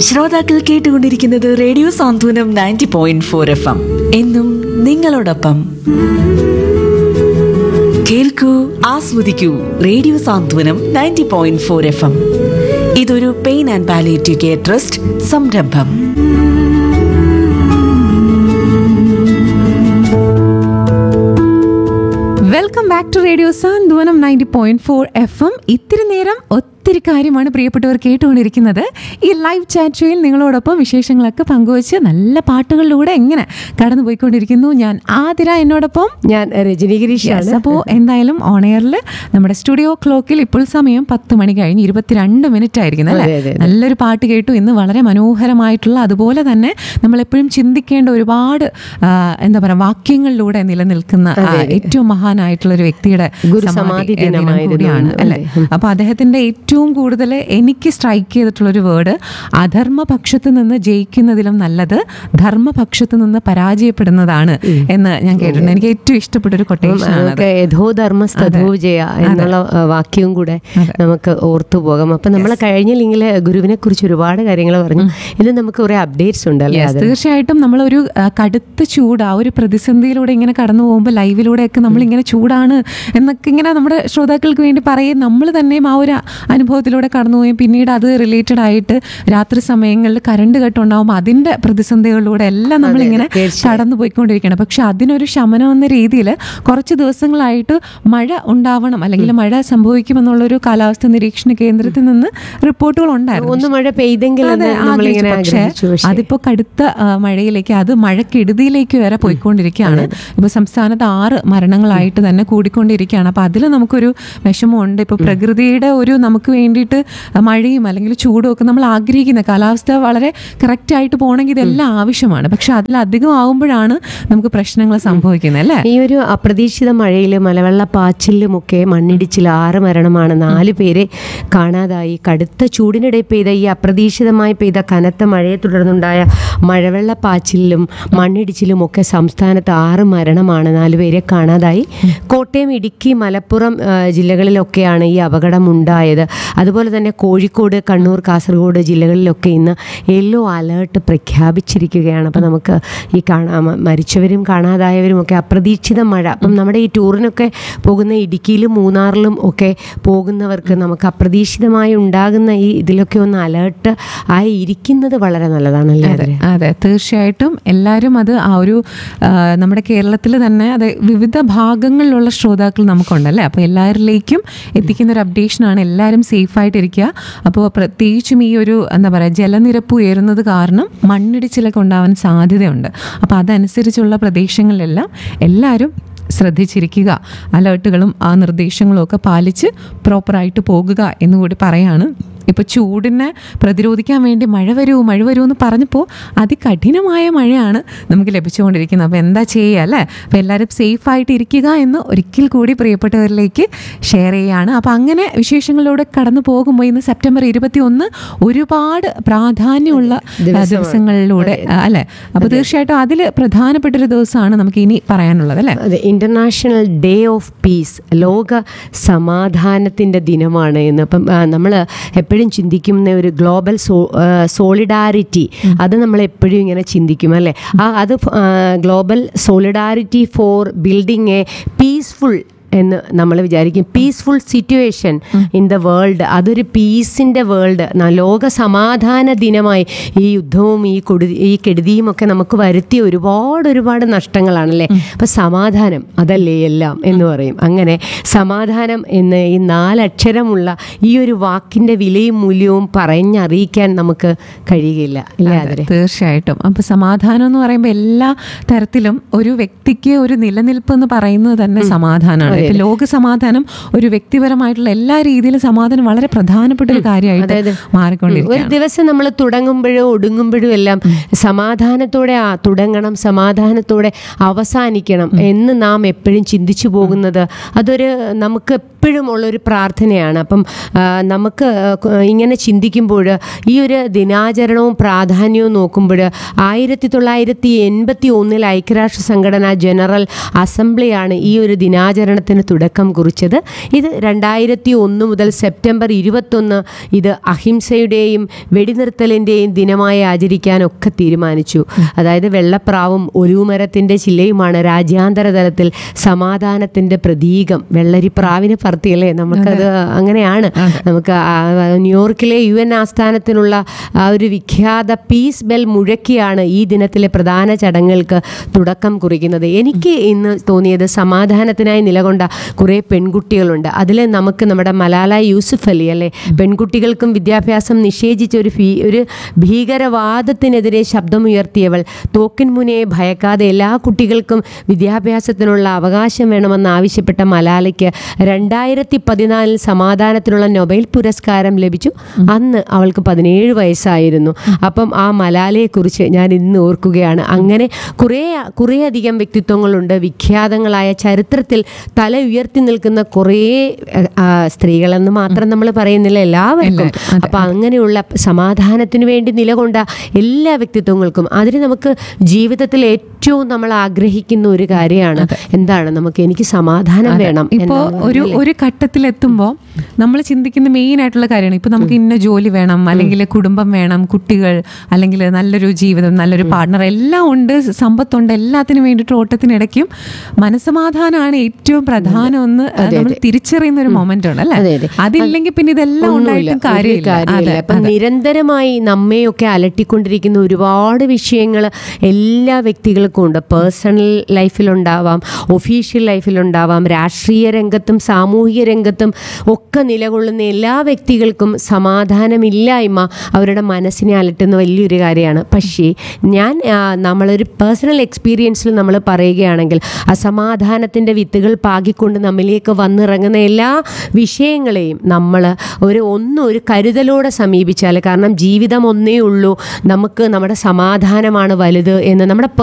ശ്രോതാക്കൾ കേട്ടുകൊണ്ടിരിക്കുന്നത് radio Santhwanam ninety point four F M എന്നും നിങ്ങളോടൊപ്പം കേൾക്കൂ ആസ്വദിക്കൂ radio Santhwanam ninety point four F M ഇതൊരു pain and palliative care trust സംരംഭം welcome back to radio Santhwanam ninety point four F M ഇത്തിരി നേരം ഒത്തിരി കാര്യമാണ് പ്രിയപ്പെട്ടവർ കേട്ടുകൊണ്ടിരിക്കുന്നത് ഈ ലൈവ് ചാറ്റയിൽ നിങ്ങളോടൊപ്പം വിശേഷങ്ങളൊക്കെ പങ്കുവച്ച് നല്ല പാട്ടുകളിലൂടെ എങ്ങനെ കടന്നു പോയിക്കൊണ്ടിരിക്കുന്നു ഞാൻ ആതിര എന്നോടൊപ്പം ഞാൻ രജനി ഗിരീഷാണ് അപ്പോൾ എന്തായാലും ഓൺ എയറിൽ നമ്മുടെ സ്റ്റുഡിയോ ക്ലോക്കിൽ ഇപ്പോൾ സമയം പത്ത് മണി കഴിഞ്ഞ് ഇരുപത്തിരണ്ട് മിനിറ്റ് ആയിരിക്കുന്നു അല്ലേ അതെ, അതെ, അതെ. നല്ലൊരു പാട്ട് കേട്ടു ഇന്ന് വളരെ മനോഹരമായിട്ടുള്ള അതുപോലെ തന്നെ നമ്മൾ എപ്പോഴും ചിന്തിക്കേണ്ട ഒരുപാട് ആ, എന്താ പറയുക വാക്യങ്ങളിലൂടെ നിലനിൽക്കുന്ന ആ, ഏറ്റവും മഹാനായിട്ടുള്ള ഒരു വ്യക്തിയുടെ ഗുരു സമാധി സമാധി ദിനം ദിനമായിരുന്നു കൂടിയാണ് ഇന്ന്. അല്ലെ അപ്പൊ അദ്ദേഹത്തിന്റെ ഏറ്റവും കൂടുതൽ എനിക്ക് സ്ട്രൈക്ക് ചെയ്തിട്ടുള്ള ഒരു വേർഡ് അധർമ്മപക്ഷത്ത് നിന്ന് ജയിക്കുന്നതിലും നല്ലത് ധർമ്മപക്ഷത്ത് നിന്ന് പരാജയപ്പെടുന്നതാണ് എന്ന് ഞാൻ കേട്ടിട്ടുണ്ട് എനിക്ക് ഏറ്റവും ഇഷ്ടപ്പെട്ട ഒരു കൊട്ടേഷൻ ആണ് നമുക്ക് യഥോധർമ്മ സ്തധോ ജയ എന്നുള്ള ആ, വാക്യവും കൂടെ നമുക്ക് ഓർത്തു പോകാം അപ്പൊ നമ്മൾ കഴിഞ്ഞ ലിങ്കിൽ ഗുരുവിനെ കുറിച്ച് ഒരുപാട് കാര്യങ്ങൾ പറഞ്ഞു ഇന്ന് നമുക്ക് കുറെ അപ്ഡേറ്റ്സ് ഉണ്ട് അല്ലേ Yes, അത് തീർച്ചയായിട്ടും നമ്മളൊരു ആ, കടുത്ത ചൂട് ആ ഒരു പ്രതിസന്ധിയിലൂടെ ഇങ്ങനെ കടന്നു പോകുമ്പോൾ ലൈവിലൂടെയൊക്കെ നമ്മളിങ്ങനെ ചൂടാണ് എന്നൊക്കെ ഇങ്ങനെ നമ്മുടെ ശ്രോതാക്കൾക്ക് വേണ്ടി പറയും നമ്മൾ തന്നെയും ആ ഒരു അനുഭവത്തിലൂടെ കടന്നു പോയും പിന്നീട് അത് റിലേറ്റഡ് ആയിട്ട് രാത്രി സമയങ്ങളിൽ കറണ്ട് കട്ടുണ്ടാകുമ്പോൾ അതിൻ്റെ പ്രതിസന്ധികളിലൂടെ എല്ലാം നമ്മളിങ്ങനെ കടന്നു പോയിക്കൊണ്ടിരിക്കുകയാണ് പക്ഷെ അതിനൊരു ശമനം എന്ന രീതിയിൽ കുറച്ച് ദിവസങ്ങളായിട്ട് മഴ ഉണ്ടാവണം അല്ലെങ്കിൽ മഴ സംഭവിക്കുമെന്നുള്ളൊരു കാലാവസ്ഥ നിരീക്ഷണ കേന്ദ്രത്തിൽ നിന്ന് റിപ്പോർട്ടുകൾ ഉണ്ടായിരുന്നു ഒന്ന് മഴ പെയ്തെങ്കിൽ അതെ, എന്ന് നമ്മളിങ്ങനെ ആഗ്രഹിച്ചു. പക്ഷേ ആഗ്രഹിച്ചു പക്ഷേ അതിപ്പോ കടുത്ത ആ, മഴയിലേക്ക് അത് മഴക്കെടുതിയിലേക്ക് വരെ പോയിക്കൊണ്ടിരിക്കുകയാണ് ഇപ്പൊ സംസ്ഥാനത്ത് ആറ് മരണങ്ങളായിട്ട് തന്നെ കൂടിക്കൊണ്ടിരിക്കുകയാണ് അപ്പൊ അതിൽ നമുക്കൊരു വിഷമമുണ്ട് ഇപ്പൊ പ്രകൃതിയുടെ ഒരു നമുക്ക് വേണ്ടിയിട്ട് മഴയും അല്ലെങ്കിൽ ചൂടും ഒക്കെ നമ്മൾ ആഗ്രഹിക്കുന്ന കാലാവസ്ഥ വളരെ കറക്റ്റ് ആയിട്ട് പോകണമെങ്കിൽ ഇതെല്ലാം ആവശ്യമാണ് പക്ഷെ അതിലധികം ആവുമ്പോഴാണ് നമുക്ക് പ്രശ്നങ്ങൾ സംഭവിക്കുന്നത് അല്ലേ ഈ ഒരു അപ്രതീക്ഷിത മഴയിൽ മലവെള്ളപ്പാച്ചിലുമൊക്കെ മണ്ണിടിച്ചിൽ ആറ് മരണമാണ് നാല് പേരെ കാണാതായി കടുത്ത ചൂടിനിടെ പെയ്ത ഈ അപ്രതീക്ഷിതമായി പെയ്ത കനത്ത മഴയെ തുടർന്നുണ്ടായ മഴവെള്ളപ്പാച്ചിലും മണ്ണിടിച്ചിലും ഒക്കെ സംസ്ഥാനത്ത് ആറ് മരണമാണ് നാല് പേരെ കാണാതായി കോട്ടയം ഇടുക്കി മലപ്പുറം ആ, ജില്ലകളിലൊക്കെയാണ് ഈ അപകടം ഉണ്ടായത് അതുപോലെ തന്നെ കോഴിക്കോട് കണ്ണൂർ കാസർഗോഡ് ജില്ലകളിലൊക്കെ ഇന്ന് യെല്ലോ അലേർട്ട് പ്രഖ്യാപിച്ചിരിക്കുകയാണ് അപ്പം നമുക്ക് ഈ കാണാ മ- മരിച്ചവരും കാണാതായവരും ഒക്കെ അപ്രതീക്ഷിത മഴ അപ്പം നമ്മുടെ ഈ ടൂറിനൊക്കെ പോകുന്ന ഇടുക്കിയിലും മൂന്നാറിലും ഒക്കെ പോകുന്നവർക്ക് നമുക്ക് അപ്രതീക്ഷിതമായി ഉണ്ടാകുന്ന ഈ ഇതിലൊക്കെ ഒന്ന് അലേർട്ട് ആയി ഇരിക്കുന്നത് വളരെ നല്ലതാണല്ലേ അതെ അതിന് അതെ തീർച്ചയായിട്ടും എല്ലാവരും അത് ആ ഒരു ആ, നമ്മുടെ കേരളത്തിൽ തന്നെ അത് വിവിധ ഭാഗങ്ങളിലുള്ള ശ്രോതാക്കൾ നമുക്കുണ്ടല്ലേ അപ്പോൾ എല്ലാവരിലേക്കും എത്തിക്കുന്ന ഒരു അപ്ഡേഷനാണ് എല്ലാവരും സേഫായിട്ടിരിക്കുക അപ്പോൾ പ്രത്യേകിച്ചും ഈ ഒരു എന്താ പറയുക ജലനിരപ്പ് ഉയരുന്നത് കാരണം മണ്ണിടിച്ചിലൊക്കെ ഉണ്ടാവാൻ സാധ്യതയുണ്ട് അപ്പോൾ അതനുസരിച്ചുള്ള പ്രദേശങ്ങളിലെല്ലാം എല്ലാവരും ശ്രദ്ധിച്ചിരിക്കുക അലേർട്ടുകളും ആ നിർദ്ദേശങ്ങളും ഒക്കെ പാലിച്ച് പ്രോപ്പറായിട്ട് പോകുക എന്നുകൂടി പറയാണ് ഇപ്പോൾ ചൂടിനെ പ്രതിരോധിക്കാൻ വേണ്ടി മഴ വരൂ മഴ വരൂ എന്ന് പറഞ്ഞപ്പോൾ അതികഠിനമായ മഴയാണ് നമുക്ക് ലഭിച്ചുകൊണ്ടിരിക്കുന്നത് അപ്പോൾ എന്താ ചെയ്യുക അല്ലേ അപ്പോൾ എല്ലാവരും സേഫായിട്ട് ഇരിക്കുക എന്ന് ഒരിക്കൽ കൂടി പ്രിയപ്പെട്ടവരിലേക്ക് ഷെയർ ചെയ്യുകയാണ് അപ്പോൾ അങ്ങനെ വിശേഷങ്ങളിലൂടെ കടന്നു പോകുമ്പോൾ ഇന്ന് സെപ്റ്റംബർ ഇരുപത്തി ഒന്ന് ഒരുപാട് പ്രാധാന്യമുള്ള ആ, ദിവസങ്ങളിലൂടെ ആ, അല്ലേ അപ്പോൾ തീർച്ചയായിട്ടും അതിൽ പ്രധാനപ്പെട്ട ഒരു ദിവസമാണ് നമുക്ക് ഇനി പറയാനുള്ളത് അല്ലേ അതെ ഇന്റർനാഷണൽ ഡേ ഓഫ് പീസ് ലോക സമാധാനത്തിൻ്റെ ദിനമാണ് എന്ന് അപ്പം നമ്മൾ എപ്പോഴും ചിന്തിക്കുന്ന ഒരു ഗ്ലോബൽ സോ സോളിഡാരിറ്റി അത് നമ്മൾ എപ്പോഴും ഇങ്ങനെ ചിന്തിക്കും അല്ലേ ആ അത് global solidarity for building a peaceful എന്ന് നമ്മൾ വിചാരിക്കും peaceful situation in the world അതൊരു പീസിൻ്റെ വേൾഡ് ലോക സമാധാന ദിനമായി ഈ യുദ്ധവും ഈ കൊടു ഈ കെടുതിയും ഒക്കെ നമുക്ക് വരുത്തിയ ഒരുപാട് ഒരുപാട് നഷ്ടങ്ങളാണല്ലേ അപ്പം സമാധാനം അതല്ലേ എല്ലാം എന്ന് പറയും അങ്ങനെ സമാധാനം എന്ന ഈ നാലക്ഷരമുള്ള ഈ ഒരു വാക്കിൻ്റെ വിലയും മൂല്യവും പറഞ്ഞറിയിക്കാൻ നമുക്ക് കഴിയുകയില്ല ഇല്ലേ അതിരെ തീർച്ചയായിട്ടും അപ്പൊ സമാധാനം എന്ന് പറയുമ്പോൾ എല്ലാ തരത്തിലും ഒരു വ്യക്തിക്ക് ഒരു നിലനിൽപ്പ് എന്ന് പറയുന്നത് തന്നെ സമാധാനമാണ് ഇപ്പൊ ലോക സമാധാനം ഒരു വ്യക്തിപരമായിട്ടുള്ള എല്ലാ രീതിയിലും സമാധാനം വളരെ പ്രധാനപ്പെട്ട ഒരു കാര്യമായിട്ട് മാറിക്കൊണ്ടിരിക്കും ഒരു ദിവസം നമ്മൾ തുടങ്ങുമ്പോഴും ഒടുങ്ങുമ്പോഴും എല്ലാം സമാധാനത്തോടെ ആ തുടങ്ങണം സമാധാനത്തോടെ അവസാനിക്കണം എന്ന് നാം എപ്പോഴും ചിന്തിച്ചു പോകുന്നത് അതൊരു നമുക്ക് എപ്പോഴും ഉള്ളൊരു പ്രാർത്ഥനയാണ് അപ്പം ആ, നമുക്ക് ഇങ്ങനെ ചിന്തിക്കുമ്പോൾ ഈ ഒരു ദിനാചരണവും പ്രാധാന്യവും നോക്കുമ്പോൾ ആയിരത്തി തൊള്ളായിരത്തി എൺപത്തി ഒന്നിൽ ഐക്യരാഷ്ട്ര സംഘടന ജനറൽ അസംബ്ലിയാണ് ഈ ഒരു ദിനാചരണത്തിന് സമരത്തിന് തുടക്കം കുറിച്ചത് ഇത് രണ്ടായിരത്തി ഒന്ന് മുതൽ സെപ്റ്റംബർ ഇരുപത്തൊന്ന് ഇത് അഹിംസയുടെയും വെടിനിർത്തലിൻ്റെയും ദിനമായി ആചരിക്കാനൊക്കെ തീരുമാനിച്ചു അതായത് വെള്ളപ്രാവും ഒലുമരത്തിൻ്റെ ചില്ലയുമാണ് രാജ്യാന്തര തലത്തിൽ സമാധാനത്തിൻ്റെ പ്രതീകം വെള്ളരിപ്രാവിനെ പറത്തിയല്ലേ നമുക്കത് അങ്ങനെയാണ് നമുക്ക് ആ ന്യൂയോർക്കിലെ യു എൻ ആസ്ഥാനത്തിനുള്ള ആ ഒരു വിഖ്യാത പീസ് ബെൽ മുഴക്കിയാണ് ഈ ദിനത്തിലെ പ്രധാന ചടങ്ങുകൾക്ക് തുടക്കം കുറിക്കുന്നത് എനിക്ക് ഇന്ന് തോന്നിയത് സമാധാനത്തിനായി നിലകൊണ്ട കുറേ പെൺകുട്ടികളുണ്ട് അതിൽ നമുക്ക് നമ്മുടെ മലാല യൂസുഫ് അലി അല്ലേ പെൺകുട്ടികൾക്കും വിദ്യാഭ്യാസം നിഷേധിച്ച ഒരു ഫീ ഒരു ഭീകരവാദത്തിനെതിരെ ശബ്ദമുയർത്തിയവൾ തോക്കിൻ മുനയെ ഭയക്കാതെ എല്ലാ കുട്ടികൾക്കും വിദ്യാഭ്യാസത്തിനുള്ള അവകാശം വേണമെന്ന് ആവശ്യപ്പെട്ട മലാലയ്ക്ക് രണ്ടായിരത്തി പതിനാലിൽ സമാധാനത്തിനുള്ള നൊബേൽ പുരസ്കാരം ലഭിച്ചു അന്ന് അവൾക്ക് പതിനേഴ് വയസ്സായിരുന്നു അപ്പം ആ മലാലയെക്കുറിച്ച് ഞാൻ ഇന്ന് ഓർക്കുകയാണ് അങ്ങനെ കുറേ കുറേയധികം വ്യക്തിത്വങ്ങളുണ്ട് വിഖ്യാതങ്ങളായ ചരിത്രത്തിൽ തല ഉയർത്തി നിൽക്കുന്ന കുറേ അഹ്, ആ, സ്ത്രീകളെന്ന് മാത്രം നമ്മൾ പറയുന്നില്ല എല്ലാവർക്കും അപ്പം അങ്ങനെയുള്ള സമാധാനത്തിന് വേണ്ടി നിലകൊണ്ട എല്ലാ വ്യക്തിത്വങ്ങൾക്കും അതിന് നമുക്ക് ജീവിതത്തിൽ ഏറ്റവും നമ്മൾ ആഗ്രഹിക്കുന്ന ഒരു കാര്യമാണ് എന്താണ് നമുക്ക് എനിക്ക് സമാധാനം വേണം ഇപ്പോ എന്നാണ് ഒരു ഒരു ഘട്ടത്തിലെത്തുമ്പോൾ നമ്മൾ ചിന്തിക്കുന്ന മെയിൻ ആയിട്ടുള്ള കാര്യമാണ് ഇപ്പൊ നമുക്ക് ഇന്ന ജോലി വേണം അല്ലെങ്കിൽ കുടുംബം വേണം കുട്ടികൾ അല്ലെങ്കിൽ നല്ലൊരു ജീവിതം നല്ലൊരു പാർട്ണർ എല്ലാം ഉണ്ട് സമ്പത്തുണ്ട് എല്ലാത്തിനും വേണ്ടിയിട്ട് ഓട്ടത്തിനിടയ്ക്കും മനസ്സമാധാനമാണ് ഏറ്റവും പ്രധാനം എന്ന് നമ്മൾ തിരിച്ചറിയുന്ന ഒരു മൊമെന്റ് ഉണ്ട് അതെ, അല്ലെ അതെ. അതില്ലെങ്കിൽ പിന്നെ ഇതെല്ലാം ഒന്നുമില്ല, ഉണ്ടായിട്ടും ഒരു കാര്യമില്ല കാര്യമില്ല. അതെ, അപ്പം അതെ. നിരന്തരമായി നമ്മയൊക്കെ അലട്ടിക്കൊണ്ടിരിക്കുന്ന ഒരുപാട് വിഷയങ്ങൾ എല്ലാ വ്യക്തികൾക്കും ഉണ്ട് പേഴ്സണൽ ലൈഫിലുണ്ടാവാം ഒഫീഷ്യൽ ലൈഫിലുണ്ടാവാം രാഷ്ട്രീയ രംഗത്തും സാമൂഹിക രംഗത്തും ഒക്കെ നിലകൊള്ളുന്ന എല്ലാ വ്യക്തികൾക്കും സമാധാനമില്ലായ്മ അവരുടെ മനസ്സിനെ അലട്ടുന്ന വലിയൊരു കാര്യമാണ് പക്ഷേ ഞാൻ ആ, നമ്മളൊരു പേഴ്സണൽ എക്സ്പീരിയൻസിൽ നമ്മൾ പറയുകയാണെങ്കിൽ അസമാധാനത്തിൻ്റെ വിത്തുകൾ പാകിക്കൊണ്ട് നമ്മിലേക്ക് വന്നിറങ്ങുന്ന എല്ലാ വിഷയങ്ങളെയും നമ്മൾ ഒരു ഒന്നും ഒരു കരുതലോടെ സമീപിച്ചാൽ കാരണം ജീവിതം ഒന്നേ ഉള്ളൂ നമുക്ക് നമ്മുടെ സമാധാനമാണ് വലുത് എന്ന് നമ്മുടെ